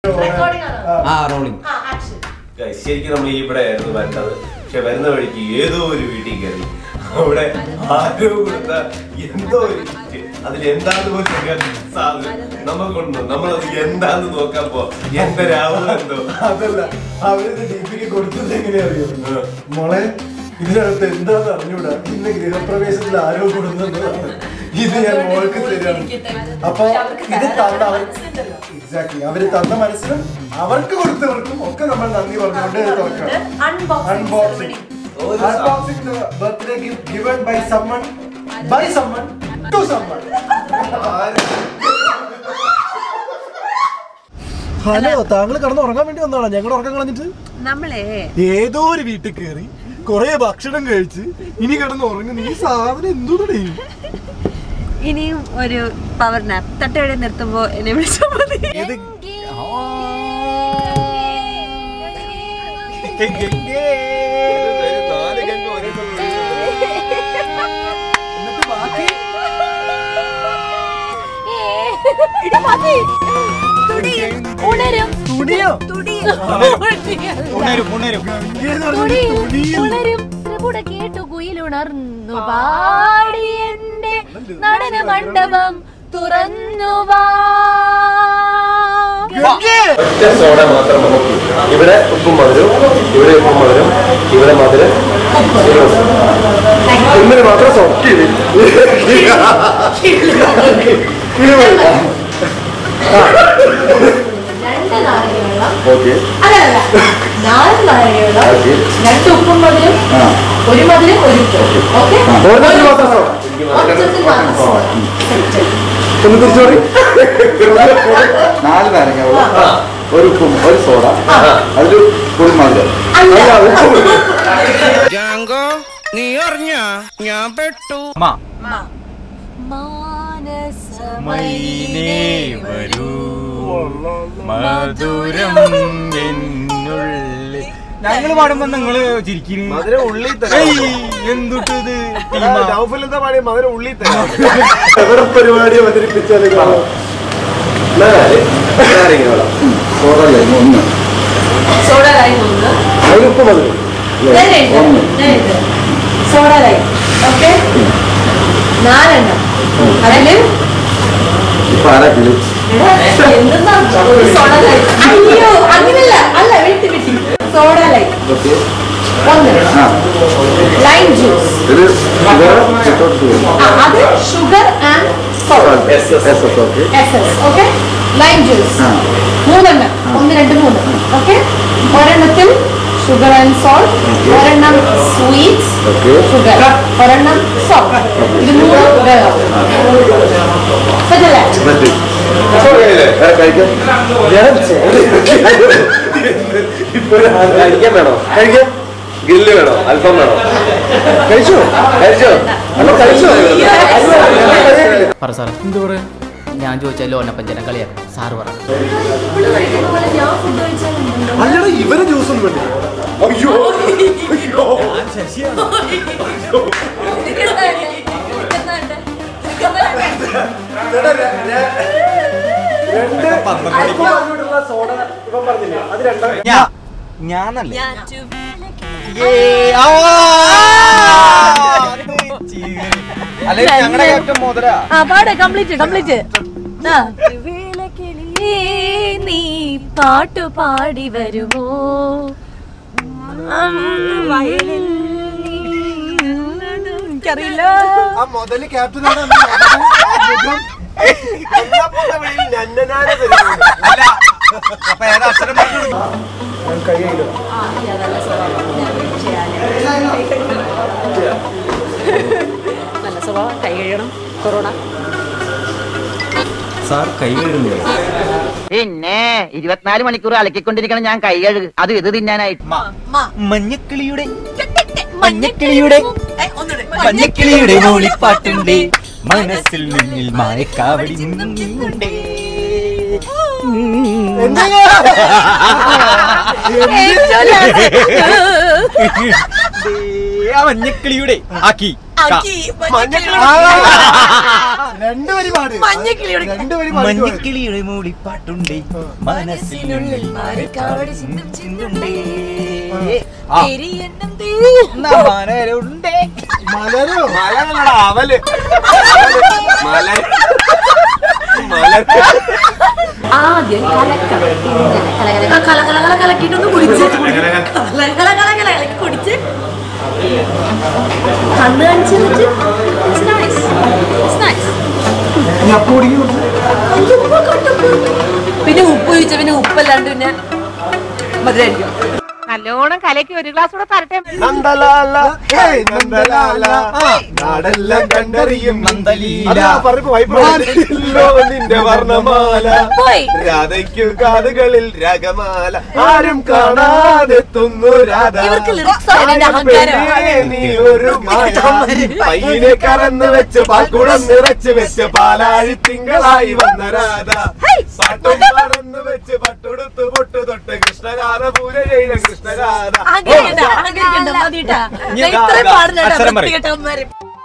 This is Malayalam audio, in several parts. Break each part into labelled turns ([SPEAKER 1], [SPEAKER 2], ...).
[SPEAKER 1] റെക്കോർഡിംഗ് ആണോ
[SPEAKER 2] ആ റോളിംഗ്
[SPEAKER 1] ആ ആക്ഷൻ
[SPEAKER 3] Guys, ശരിക്കും നമ്മൾ ഇവിടെ ആയിരുന്നു വരേണ്ടത് പക്ഷെ വരുന്ന വഴിക്ക് ഏതോ ഒരു വീട്ടിൽ കയറി അവിടെ ആരോ കൊടുത്ത എന്തോ ഒരു gift. അതിൽ എന്താന്ന് പോലും അറിയാത്ത സാധനം നമുക്കുണ്ട് നമ്മളത് എന്താന്ന് നോക്കാൻ പോ എന്തരാവോ എന്തോ
[SPEAKER 4] അതല്ല അവരിത് ഡിപിക്ക് കൊടുത്തത് എങ്ങനെയാ അറിയോ മോളെ ഇതിനകത്ത് എന്താന്ന് അറിഞ്ഞൂടാ ഇന്ന് ഗൃഹപ്രവേശത്തിൽ ആരോ കൊടുക്കുന്നതാണ് ഇത് ഞാൻ മോൾക്ക് തരാണ് അപ്പൊ ഇത് തന്ന അവർ എക്സാക്ട്ലി അവര് തന്ന മനസ്സിനും അവർക്ക് കൊടുത്തവർക്കും ഒക്കെ നമ്മൾ നന്ദി പറഞ്ഞുകൊണ്ട് തുറക്കണം
[SPEAKER 1] unboxing
[SPEAKER 4] Unboxing. Unboxing the birthday gift given by someone, by someone, to someone. Hello താങ്കൾ കടന്ന് ഉറങ്ങാൻ വേണ്ടി വന്നതാണോ ഞങ്ങളുടെ ഉറക്കം കളഞ്ഞിട്ട്
[SPEAKER 5] നമ്മളെ
[SPEAKER 4] ഏതോ ഒരു വീട്ടിൽ കയറി കൊറേ ഭക്ഷണം കഴിച്ച് ഇനി കിടന്ന് ഉറങ്ങുന്ന ഈ സാധനം എന്തുടേ
[SPEAKER 5] ഇനിയും ഒരു പവർ നാപ്പ് തട്ടയുടെ നിർത്തുമ്പോ എന്നെ വിളിച്ചാൽ മതി
[SPEAKER 4] ഇത് എന്നിട്ട് ബാക്കി
[SPEAKER 6] ഉണരും
[SPEAKER 4] തുണിയോ
[SPEAKER 6] തുടി
[SPEAKER 2] ഉണരും ഉണരും
[SPEAKER 4] ഗംഗേന്ന് പറഞ്ഞ
[SPEAKER 6] തുടി
[SPEAKER 4] തുണിയോ
[SPEAKER 6] ഉണരും ത്രിപുട കേട്ടു കുയിലുണർന്നു പാടി എന്റെ നടന മണ്ഡപം തുറന്നു വാ
[SPEAKER 3] ഒറ്റ സോഡ മാത്രം നമുക്ക് ഇവിടെ ഉപ്പും മധുരം ഇവിടെ ഉപ്പും മധുരം ഇവിടെ മധുരം ഇന്നലെ മാത്രം സോക്കി
[SPEAKER 6] രണ്ട് നാരങ്ങവെള്ളം
[SPEAKER 3] ഓക്കെ
[SPEAKER 6] അല്ലല്ല നാല് നാരങ്ങവെള്ളം
[SPEAKER 3] ഓക്കെ
[SPEAKER 6] രണ്ട് ഉപ്പും മധുരം ഒരു മധുരം ഒരു ഉപ്പ് ഓക്കെ
[SPEAKER 4] ഓരോരുത്തർ മാത്രം സോഡ.
[SPEAKER 6] മൊത്തത്തിൽ മാത്രം സോഡ. സെറ്റ്.
[SPEAKER 4] ഒന്ന് തിരിച്ചോടി
[SPEAKER 7] നാല് നാരങ്ങ വെള്ളം ഒരു ഉപ്പും ഒരു സോഡ അതിൽ ഒരു മധുരം
[SPEAKER 8] ജാങ്കോ നീ അറിഞ്ഞ ഞാൻ പെട്ടു
[SPEAKER 2] അമ്മ
[SPEAKER 6] മാനസമൈനേ
[SPEAKER 2] വരൂ മധുരം എന്നുള്ളിൽ ഞങ്ങള് പാടുമ്പോ നിങ്ങള് ചിരിക്കുന്നു
[SPEAKER 4] മധുരം ഉള്ളിൽ
[SPEAKER 2] എന്തുട്ടത്
[SPEAKER 4] നൗഫൽ എന്താ പാടിയ മധുരം ഉള്ളിൽ എവിടെ പരിപാടി അവതരിപ്പിച്ചാലും കാണാം.
[SPEAKER 3] നാല് നാരങ്ങ വെള്ളം
[SPEAKER 7] സോഡ ലൈം ഒന്ന്
[SPEAKER 6] സോഡ ലൈം ഒന്ന്
[SPEAKER 4] അതിൽ ഉപ്പ് മധുരം
[SPEAKER 6] ഞാൻ എഴുതാം. ഞാൻ എഴുതാം. സോഡ ലൈം ഓക്കെ നാലെണ്ണം അതില്
[SPEAKER 7] ഇപ്പൊ ആരാ കിളി
[SPEAKER 6] എന്തെന്നാ ഒരു സോഡ ലൈം അയ്യോ അങ്ങനല്ല അല്ല വെട്ടി വെട്ടി സോഡ ലൈം
[SPEAKER 7] ഓക്കെ
[SPEAKER 6] ഒന്ന്
[SPEAKER 7] ആ
[SPEAKER 6] ലൈം ജ്യൂസ്
[SPEAKER 7] ഇത് ഷുഗർ വിത്തൗട്ട് ഷുഗർ
[SPEAKER 6] ആ അത് sugar and salt
[SPEAKER 7] yes yes okay
[SPEAKER 6] yes yes okay lime juice
[SPEAKER 7] ആ.
[SPEAKER 6] മൂന്നെണ്ണം ഒന്ന് രണ്ട് മൂന്ന് ഓക്കെ ഒരെണ്ണത്തിൽ ഷുഗർ ആൻഡ് സോൾട്ട് ഒരെണ്ണം സ്വീറ്റ്സ്
[SPEAKER 7] ഓക്കെ
[SPEAKER 6] ഷുഗർ ഒരെണ്ണം സോൾട്ട് ഇത് മൂന്നും വെള്ളം പറ്റല്ലേ
[SPEAKER 7] മതി വേറെ കഴിക്കാം
[SPEAKER 3] കഴിക്കാൻ വേണോ
[SPEAKER 4] കഴിക്കാം
[SPEAKER 3] ഗ്രില്ല് വേണോ അൽഫാം വേണോ
[SPEAKER 4] കഴിച്ചോ
[SPEAKER 3] കഴിച്ചോ
[SPEAKER 4] അല്ല കഴിച്ചോ
[SPEAKER 9] പറ സാറേ
[SPEAKER 4] എന്താ പറയാ
[SPEAKER 9] ഞാൻ ചോദിച്ചാൽ ലോനപ്പഞ്ചനം കളിയാക്കും സാറ് പറ
[SPEAKER 6] ഞാൻ ഫുഡ് കഴിച്ചാലുണ്ടല്ലോ
[SPEAKER 4] അല്ലടാ ഇവരെ ജ്യൂസ് ഒന്നും വേണ്ടി അയ്യോ അയ്യോ എടാ, ര- ര- രണ്ട് അല്പം അങ്ങോട്ടുള്ള സോഡ ഇവൻ പറഞ്ഞില്ലേ അത് രണ്ടാം
[SPEAKER 2] ഞാനല്ലേ അല്ലെങ്കിൽ ഞങ്ങളുടെ ഏറ്റവും മുതലാ
[SPEAKER 6] ആ പാട് കംപ്ലീറ്റ് കംപ്ലീറ്റ് നീ പാട്ടു പാടി വരുമോ എനിക്കറിയില്ല
[SPEAKER 4] ആ മുതല് ക്യാപ്റ്റനാണ്
[SPEAKER 2] അല്ല അപ്പൊ ഏതാ അക്ഷരം പറഞ്ഞു
[SPEAKER 4] കൈയിലോ
[SPEAKER 5] നല്ല സ്വഭാവം കൈ കഴിയണം കൊറോണ
[SPEAKER 2] സാർ കൈ കഴുകുന്നു
[SPEAKER 9] പിന്നെ ഇരുപത്തിനാല് മണിക്കൂർ അലക്കിക്കൊണ്ടിരിക്കണം ഞാൻ കൈ കഴുകു അത് ഇത് തിന്നാനായിട്ട് മഞ്ഞക്കിളിയുടെ മഞ്ഞക്കിളിയുടെ മഞ്ഞക്കിളിയുടെ മൂളിപ്പാട്ടുണ്ട് മനസ്സിൽ നിന്നിൽ മായക്കാവടി നിന്നുണ്ടേ ആ മഞ്ഞക്കിളിയുടെ ആക്കി
[SPEAKER 4] രണ്ട് വരി പാട് രണ്ട് വരി പാട്
[SPEAKER 9] മഞ്ഞക്കിളിയുടെ മൂളിപ്പാട്ടുണ്ട് മനസ്സിനുള്ളിൽ മാറിക്കാവടി ചിന്തും ചിന്തുണ്ടേ ആ. എന്നാ മനരുണ്ടേ
[SPEAKER 4] മലരോ
[SPEAKER 3] മലകളടാ അവല് മല മല
[SPEAKER 6] ആദ്യം കലക്കണം ഇങ്ങനെ കല കല കല കലക്കിട്ടൊന്ന് കുടിച്ച് കല കല കല കല കലക്കി കുടിച്ച് കണ്ണ് കാണിച്ച് എന്നിട്ട് it's nice. It's nice.
[SPEAKER 4] ഞാൻ പൊടിക്കും
[SPEAKER 5] പിന്നെ ഉപ്പ് ചോദിച്ച പിന്നെ ഉപ്പല്ലാണ്ട് പിന്നെ മധുരമായിരിക്കും
[SPEAKER 10] നല്ലോണം കലക്കി ഒരു ഗ്ലാസ് കൂടെ തരട്ടെ
[SPEAKER 3] നന്ദലാല ഹേയ് നന്ദലാല നാടെല്ലാം കണ്ടറിയും
[SPEAKER 2] നന്ദലീല.
[SPEAKER 3] അതാ പറഞ്ഞപ്പോ വൈബ്രല്ലോ നിന്റെ വർണ്ണമാല
[SPEAKER 6] പോയി.
[SPEAKER 3] രാധയ്ക്കു കാതുകളിൽ രാഗമാല ആരും കാണാതെത്തുന്നു രാധ
[SPEAKER 6] ഇവർക്ക് lyrics ആണ് ഇതിന്റെ അഹങ്കാരം.
[SPEAKER 3] പെണ്ണേ, നീ ഒരു മായ പയ്യനെ കറന്ന് വെച്ച് പാൽക്കുടം നിറച്ച് വെച്ച് പാലാഴി തിങ്കളായി വന്ന രാധ പാട്ടും പറന്ന് വെച്ച് പട്ടുടുത്ത് പൊട്ടു തൊട്ട് കൃഷ്ണരാധ പൂര ചെയ്ത കൃഷ്ണരാധ
[SPEAKER 6] അഹങ്കരിക്കണ്ട, അഹങ്കരിക്കണ്ട, മതിട്ടാ.
[SPEAKER 2] ഇനി
[SPEAKER 6] ഞാൻ ഇത്രയും
[SPEAKER 2] ഗാ-
[SPEAKER 6] പാടില്ല കേട്ടോ,
[SPEAKER 2] അക്ഷരം പറയ്.
[SPEAKER 6] വൃത്തികെട്ടവന്മാര്.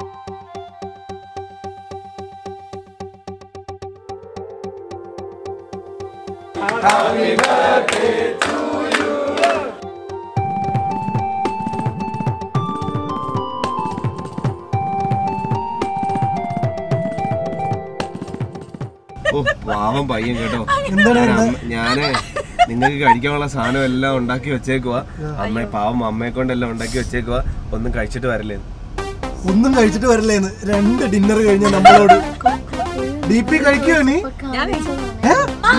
[SPEAKER 3] ഓ പാവം പയ്യൻ കേട്ടോ
[SPEAKER 4] എന്താണ്
[SPEAKER 3] ഞാൻ അമ്മ- ഞാന് നിങ്ങൾക്ക് കഴിക്കാനുള്ള സാധനം എല്ലാം ഉണ്ടാക്കി വെച്ചേക്കുവാ അമ്മ പാവം അമ്മയെ കൊണ്ടെല്ലാം ഉണ്ടാക്കി വെച്ചേക്കുവാ ഒന്നും കഴിച്ചിട്ട് വരല്ലേ
[SPEAKER 4] ഒന്നും കഴിച്ചിട്ട് വരില്ലേന്ന് രണ്ട് ഡിന്നർ കഴിഞ്ഞ നമ്മളോട് ഡി പി കഴിക്കുവോ നീ ഏ?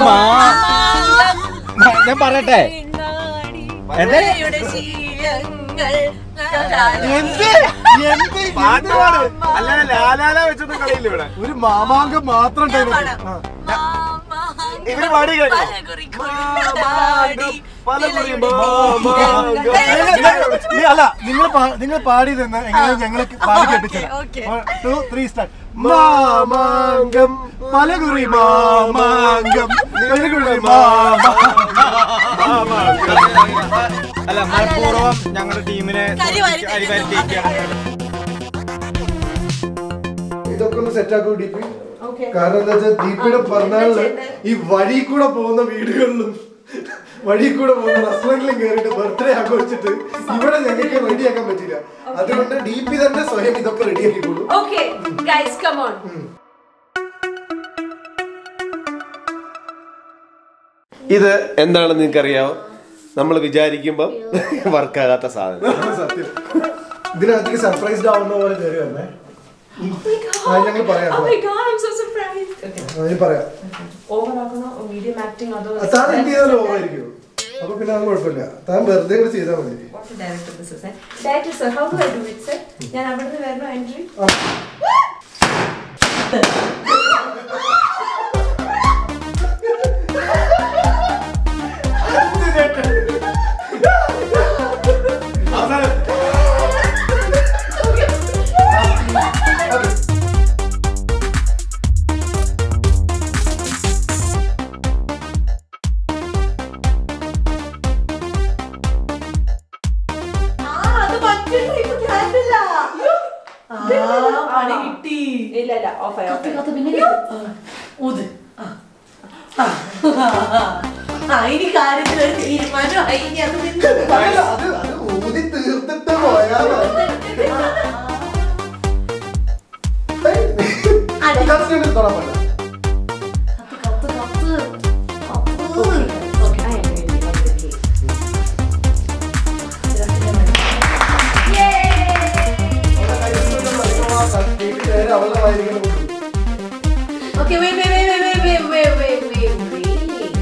[SPEAKER 2] ഞാൻ പറയട്ടെ
[SPEAKER 6] മഴയുടെ ശീലങ്ങൾ
[SPEAKER 4] എന്ത് എന്ത്
[SPEAKER 3] പാട്ട് പാട് അല്ലാതെ ലാലാല വെച്ചൊന്നും കളിയില്ല ഇവിടെ
[SPEAKER 4] ഒരു മാമാങ്കം മാത്രം ഉണ്ടായിരുന്നു. ആ.
[SPEAKER 3] ഇവര് പാടി കേട്ടോ പലകുറി മാമാങ്കം.
[SPEAKER 4] നീ അല്ല നിങ്ങൾ നിങ്ങൾ പാടി തന്നെ എങ്ങനെ ഞങ്ങൾ പാടി കേൾപ്പിച്ചത് ടു ത്രീ സ്റ്റാർട്ട് മാമാങ്കം പലകുറി മാമാങ്കം പലകുറി മാമാങ്കം
[SPEAKER 2] അല്ല മനഃപൂർവ്വം ഞങ്ങളുടെ ടീമിനെ
[SPEAKER 6] കരിവാരി
[SPEAKER 2] അരിവാരിത്തേക്കാണ്
[SPEAKER 4] ഇതൊക്കെ ഒന്ന് സെറ്റ് ആക്കൂ ഡി പി കാരണം എന്താ വെച്ചാൽ ദീപിയുടെ പിറന്നാളില് ഈ വഴി കൂടെ പോകുന്ന വീടുകളിലും വഴി കൂടെ പോകുന്ന റെസ്റ്റോറന്റിലും കയറിയിട്ട് ബർത്ത്ഡേ ആഘോഷിച്ചിട്ട് ഇവിടെ ഞങ്ങൾക്ക് റെഡിയാക്കാൻ പറ്റില്ല അതുകൊണ്ട് ഡി പി തന്നെ സ്വയം ഇതൊക്കെ റെഡിയാക്കിക്കോളൂ
[SPEAKER 5] ഓക്കെ ഗൈസ് കം ഓൺ
[SPEAKER 3] ഇത് എന്താണെന്ന് നിങ്ങൾക്കറിയാവോ നമ്മൾ വിചാരിക്കുമ്പം വർക്കാകാത്ത സാധനം
[SPEAKER 4] സത്യം ഇതിനകത്തേക്ക് സർപ്രൈസ്ഡ് ആവുന്ന പോലെ കയറി വന്നേ ആ, ഞങ്ങൾ പറയാം
[SPEAKER 5] Oh my god, I'm so surprised. Okay.
[SPEAKER 4] ആ, ഇനി പറയാം
[SPEAKER 5] Over ആക്കണോ medium acting അതോ
[SPEAKER 4] ആ, താൻ എന്ത് ചെയ്താലും ഓവറായിരിക്കും അപ്പൊ പിന്നെ അത് കുഴപ്പമില്ല താൻ വെറുതെ കൂടെ ചെയ്താൽ മതി
[SPEAKER 5] What's the director this is? eh? Director sir, how do I do it sir? ഞാൻ അവിടുന്ന് വരണോ എൻട്രി പണി കിട്ടി ഇല്ല ഇല്ല ഓഫ് ആയി
[SPEAKER 6] ഊത് ആ. ആ. ആ, ഇനി കാര്യത്തിൽ ഒരു തീരുമാനമായി ഇനി അത് നിന്ന്
[SPEAKER 4] അല്ല, അത് അത് ഊതി തീർത്തിട്ട് പോയാ മതി. ഏയ്, കത്തി കൊണ്ട് തൊടാൻ പാടില്ല.
[SPEAKER 6] കത്ത് കത്ത് കത്ത് ഓക്കെ
[SPEAKER 4] വീട്ടിൽ നേരെ അവളുടെ വായിരിക്കണം കൊടുക്കും.
[SPEAKER 6] Okay, wait, wait, wait, wait, wait, wait, wait, wait, wait,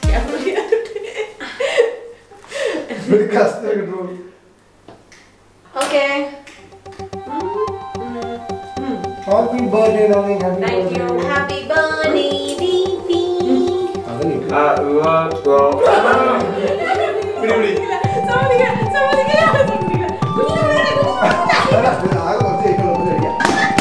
[SPEAKER 4] ഒരു കസ്റ്റമർ കിട്ടുള്ളൂ
[SPEAKER 6] Okay.
[SPEAKER 4] ഹാപ്പി ബർത്ത്ഡേ നാളെ happy
[SPEAKER 5] Thank you.
[SPEAKER 4] Birthday
[SPEAKER 6] Happy birthday, DP.
[SPEAKER 4] അത് കിട്ടും. അല്ല, ഇത് ആകെ കുറച്ച് കഴിക്കുള്ളൂ, ഒന്ന് കഴിക്കാം.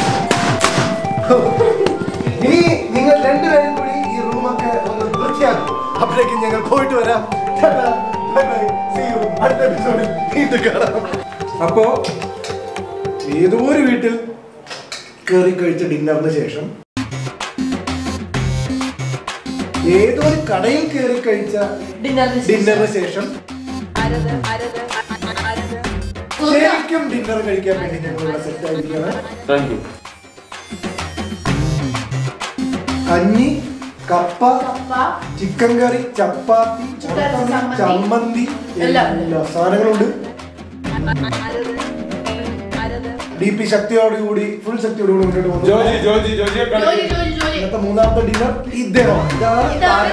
[SPEAKER 4] ഇനി നിങ്ങൾ രണ്ടുപേരും കൂടി ഈ റൂമൊക്കെ ഒന്ന് വൃത്തിയാക്കും അപ്പോഴേക്കും ഞങ്ങൾ പോയിട്ട് വരാം Tata, bye bye, see you. അടുത്ത എപ്പിസോഡിൽ വീണ്ടും കാണാം
[SPEAKER 11] അപ്പോ
[SPEAKER 4] ഏതോ ഒരു വീട്ടിൽ കയറി കഴിച്ച ഡിന്നറിന് ശേഷം ഏതോ ഒരു കടയിൽ കയറി കഴിച്ച ഡിന്നറിന് ശേഷം ശരിക്കും ഡിന്നർ കഴിക്കാൻ വേണ്ടി ഞങ്ങളിവിടെ സെറ്റ് ആയിരിക്കുകയാണ്
[SPEAKER 3] താങ്ക് യു
[SPEAKER 4] കഞ്ഞി കപ്പ ചിക്കൻ കറി ചപ്പാത്തി ഉണക്കമീൻ, ചമ്മന്തി എല്ലാ സാധനങ്ങളുണ്ട് ഡി പി ശക്തിയോടുകൂടി ഫുൾ ശക്തിയോടുകൂടി മുന്നോട്ട് പോകുന്നു
[SPEAKER 3] ജോജി ജോജി ജോജിയെ കളിക്ക്.
[SPEAKER 4] ഇന്നത്തെ മൂന്നാമത്തെ ഡിന്നർ ഇദ്ദേഹമാണ് ഇതാണ്
[SPEAKER 1] ഇതാണ്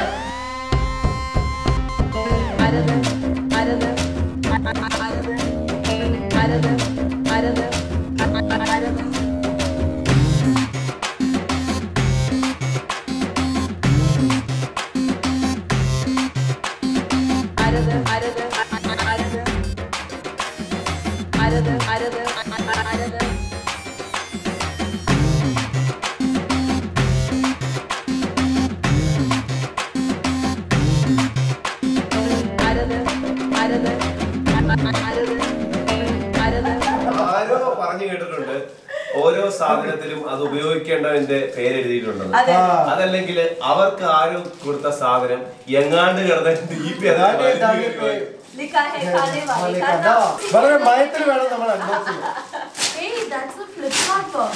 [SPEAKER 3] ആരോ പറഞ്ഞു കേട്ടിട്ടുണ്ട് ഓരോ സാധനത്തിലും അത് ഉപയോഗിക്കേണ്ടതിന്റെ പേര് എഴുതിയിട്ടുണ്ടെന്ന്
[SPEAKER 5] അതെ.
[SPEAKER 3] അതല്ലെങ്കിൽ അവർക്ക് ആരോ കൊടുത്ത സാധനം എങ്ങാണ്ട് കിടന്ന ദീപി അത്
[SPEAKER 4] ദാ- ദാ-
[SPEAKER 3] വലിച്ചു
[SPEAKER 4] ദാ-
[SPEAKER 3] കയറി.
[SPEAKER 5] लिखा है खाने वाले का
[SPEAKER 4] അതാ,
[SPEAKER 5] नाम
[SPEAKER 4] വളരെ മയത്തിൽ വേണം നമ്മൾ അൺബോക്സ് ചെയ്യാൻ
[SPEAKER 1] Hey, that's a Flipkart box.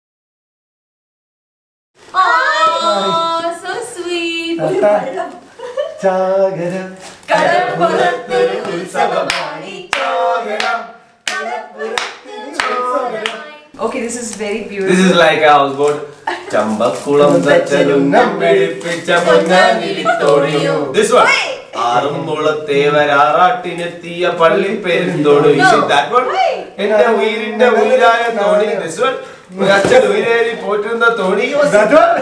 [SPEAKER 6] Oh, so sweet.
[SPEAKER 4] തട്ട, ചാകര
[SPEAKER 5] കടപ്പുറത്തൊരു ഉത്സവമായി ചോകണം. Okay, this is very
[SPEAKER 3] This
[SPEAKER 5] beautiful.
[SPEAKER 3] is like a houseboat. Champakulam തച്ചലുന്നം വെളുപ്പിച്ച പൊന്നാനിരിത്തോടിയോ. This one. ആറുംകുളത്തേവരാറാട്ടിനെത്തിയ പള്ളി Perunthode Is it that one? എന്റെ ഉയിരിന്റെ ഉയിരായ തോണി This one. അച്ഛൻ ഉയരേറി പോറ്റുന്ന തോണി
[SPEAKER 4] That one?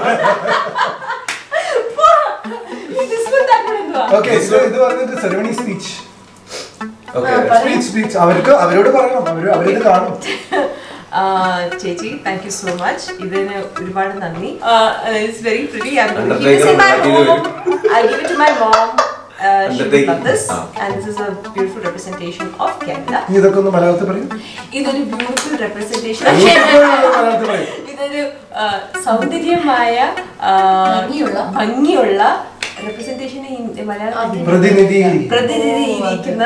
[SPEAKER 5] This one, that one എന്തുവാ?
[SPEAKER 4] Okay, so ഇത് പറഞ്ഞിട്ട് ceremony speech
[SPEAKER 3] Okay.
[SPEAKER 4] Speech speech അവർക്ക് അവരോട് പറയണം അവര് അവരിത് കാണും
[SPEAKER 5] ആ, ചേച്ചി താങ്ക് യു സോ മച്ച് ഇതിന് ഒരുപാട് നന്ദി it's very pretty
[SPEAKER 3] Undertaker
[SPEAKER 5] I give it my mom
[SPEAKER 3] Undertaker.
[SPEAKER 5] this
[SPEAKER 3] ആ.
[SPEAKER 5] and this is a beautiful representation of Kerala.
[SPEAKER 4] നീ ഇതൊക്കെ ഒന്ന് മലയാളത്തിൽ പറയും
[SPEAKER 5] ഇതൊരു ബ്യൂട്ടിഫുൾ റെപ്രസെന്റേഷൻ
[SPEAKER 4] മലയാളത്തിൽ പറയും
[SPEAKER 5] ഇതൊരു ആ, സൗന്ദര്യമായ ആ,
[SPEAKER 1] ഭംഗിയുള്ള.
[SPEAKER 5] ഭംഗിയുള്ള റെപ്രസെന്റേഷൻ മലയാളം
[SPEAKER 4] പ്രതിനിധി
[SPEAKER 5] പ്രതിനിധിയിരിക്കുന്ന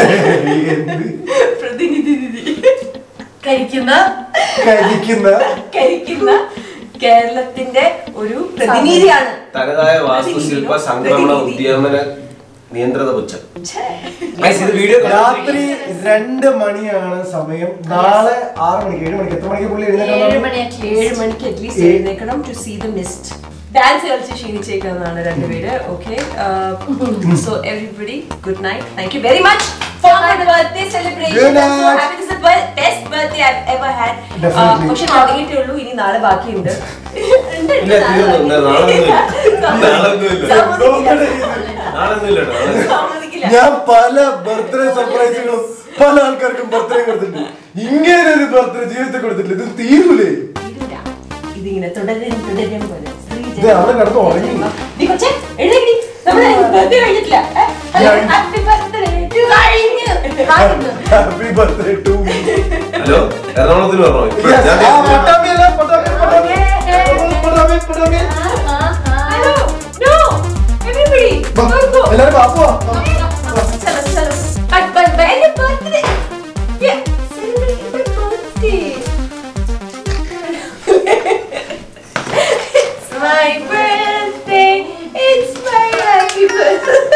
[SPEAKER 5] പ്രതിനിധി
[SPEAKER 1] കഴിക്കുന്ന
[SPEAKER 4] കരിക്കുന്ന
[SPEAKER 5] കരിക്കുന്ന കേരളത്തിന്റെ ഒരു പ്രതിനിധിയാണ്
[SPEAKER 3] തനതായ വാസ്തുശില്പ സംക്രമണ ഉദ്യമന നിയന്ത്രിത പുച്ഛം Guys, ഇത് വീഡിയോ
[SPEAKER 4] രാത്രി രണ്ട് മണിയാണ് സമയം നാളെ ആറ് മണിക്ക് ഏഴ് മണിക്ക് എത്ര മണിക്ക് പുള്ളി
[SPEAKER 1] ഏഴ്
[SPEAKER 4] എഴുന്നേക്കാൻ
[SPEAKER 1] മണി at
[SPEAKER 5] ഏഴ്
[SPEAKER 1] least.
[SPEAKER 5] മണിക്ക് അറ്റ്ലീസ്റ്റ് എഴുന്നേക്കണം to see the mist dance കളിച്ച് ക്ഷീണിച്ചേക്കുന്നതാണ് രണ്ടുപേര് okay so everybody good night thank you very much for my birthday celebration
[SPEAKER 4] Good night.
[SPEAKER 5] Happy this best birthday I ever had
[SPEAKER 4] Definitely.
[SPEAKER 5] പക്ഷെ തുടങ്ങിയിട്ടേ ഉള്ളൂ ഇനി നാളെ ബാക്കിയുണ്ട് ഉണ്ട്, ഉണ്ട്,
[SPEAKER 3] ഇല്ല തീർന്നു
[SPEAKER 5] നാളെ
[SPEAKER 3] നാളൊന്നുമില്ല
[SPEAKER 5] ബാക്കി.
[SPEAKER 3] നാളൊന്നുമില്ല
[SPEAKER 5] സമ്മതിക്കില്ല.
[SPEAKER 3] നാളൊന്നുമില്ല കേട്ടോ
[SPEAKER 5] സമ്മതിക്കില്ല.
[SPEAKER 4] ഞാൻ പല ബർത്ത്ഡേ സർപ്രൈസുകളും പല ആൾക്കാർക്കും ബർത്ത്ഡേ കൊടുത്തിട്ടുണ്ട് ഇങ്ങനെ ഒരു ബർത്ത്ഡേ ജീവിതത്തിൽ കൊടുത്തിട്ടില്ല ഇത് തീരൂലേ
[SPEAKER 5] ഇല്ല. ഇതിങ്ങനെ തുടരും തുടരും പോലെ
[SPEAKER 4] ഇത് അവിടെ കിടന്ന് ഉറങ്ങി.
[SPEAKER 5] നീ കൊച്ചേ, എഴുന്നേൽക്ക്. നമ്മുടെ birthday കഴിഞ്ഞിട്ടില്ല. ഏ? ഹലോ,
[SPEAKER 4] ഞാൻ-
[SPEAKER 5] happy birthday to കഴിഞ്ഞു. കഴിഞ്ഞു.
[SPEAKER 4] Happy birthday to me
[SPEAKER 3] hello എറണാകുളത്തിന് പറഞ്ഞോ ഇപ്പൊ ഞാൻ
[SPEAKER 4] പട്ടാമ്പി അല്ല Pattambi Pattambi Pattambi Pattambi
[SPEAKER 5] hello, no, everybody,
[SPEAKER 4] വാ,
[SPEAKER 5] go, go.
[SPEAKER 4] എല്ലാരും പാപ്പുവാ
[SPEAKER 5] ചലോ, ചലോ. Bye, bye, bye. എന്റെ birthday. Yeah, celebrate my birthday. It's my birthday. It's my happy birthday.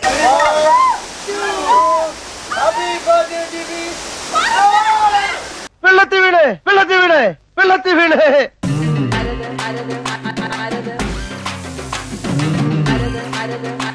[SPEAKER 8] വെള്ളത്തി വീണ് വെള്ളത്തി വീണ് വെള്ളത്തി വീണ്
[SPEAKER 5] Arada, arada, arada, arada. Arada, arada, arada.